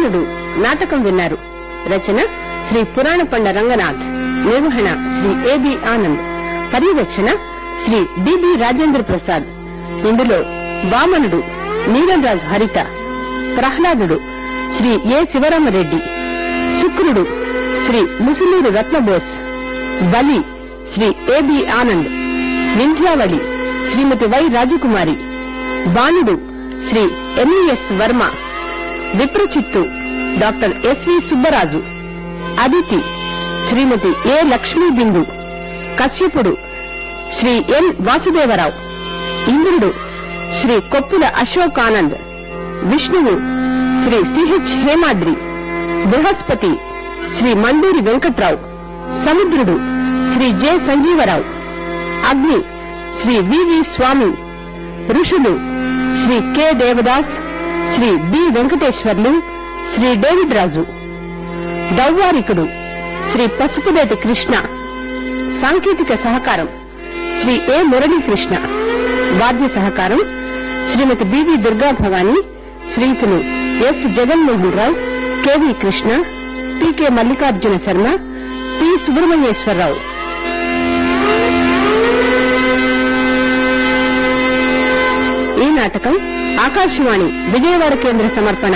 బాలుడు నాటకం విన్నారు రచన శ్రీ పురాణ పండ రంగనాథ్ నిర్వహణ శ్రీ ఏబి ఆనంద్ పర్యవేక్షణ శ్రీ డిబి రాజేంద్ర ప్రసాద్ ఇందులో వామనుడు నీలంరాజు హరిత ప్రహ్లాదుడు శ్రీ ఏ శివరామరెడ్డి శుక్రుడు శ్రీ ముసులూరు రత్నబోస్ బలి శ్రీ ఏబి ఆనంద్ వింధ్యావళి శ్రీమతి వై రాజకుమారి బాణుడు Shri MES Varma Viprachittu doctor SV Subbaraju Aditi Shrimati A Lakshmi Bindu కశ్యపుడు శ్రీ ఎన్ వాసుదేవరావు ఇంద్రుడు శ్రీ కొప్పుల అశోక్ ఆనంద్ విష్ణువు శ్రీ సిహెచ్ హేమాద్రి బృహస్పతి శ్రీ మండూరి వెంకట్రావు సముద్రుడు శ్రీ జె సంజీవరావు అగ్ని శ్రీ వివి స్వామి ఋషులు Shri K Devadas Shri B Venkateswarlu Shri David Raju దౌవారికుడు శ్రీ పసుపుదేటి కృష్ణ సాంకేతిక సహకారం శ్రీ ఏ మురళీకృష్ణ వాద్య సహకారం శ్రీమతి బివి దుర్గా భవాని శ్రీతులు S Jaganmohan Rao KV Krishna TK Mallikarjuna Sharma P Subrahmanyeswararao ఈ నాటకం ఆకాశవాణి విజయవాడ కేంద్ర సమర్పణ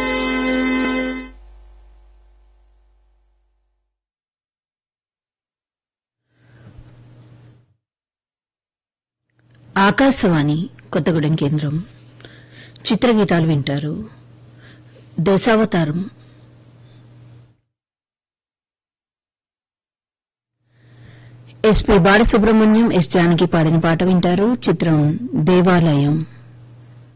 ఆకాశవాణి కొత్తగూడెం కేంద్రం చిత్రగీతాలు వింటారు దశావతారం ఎస్పి బాలసుబ్రహ్మణ్యం ఎస్ జానకి పాడిన పాట వింటారు చిత్రం దేవాలయం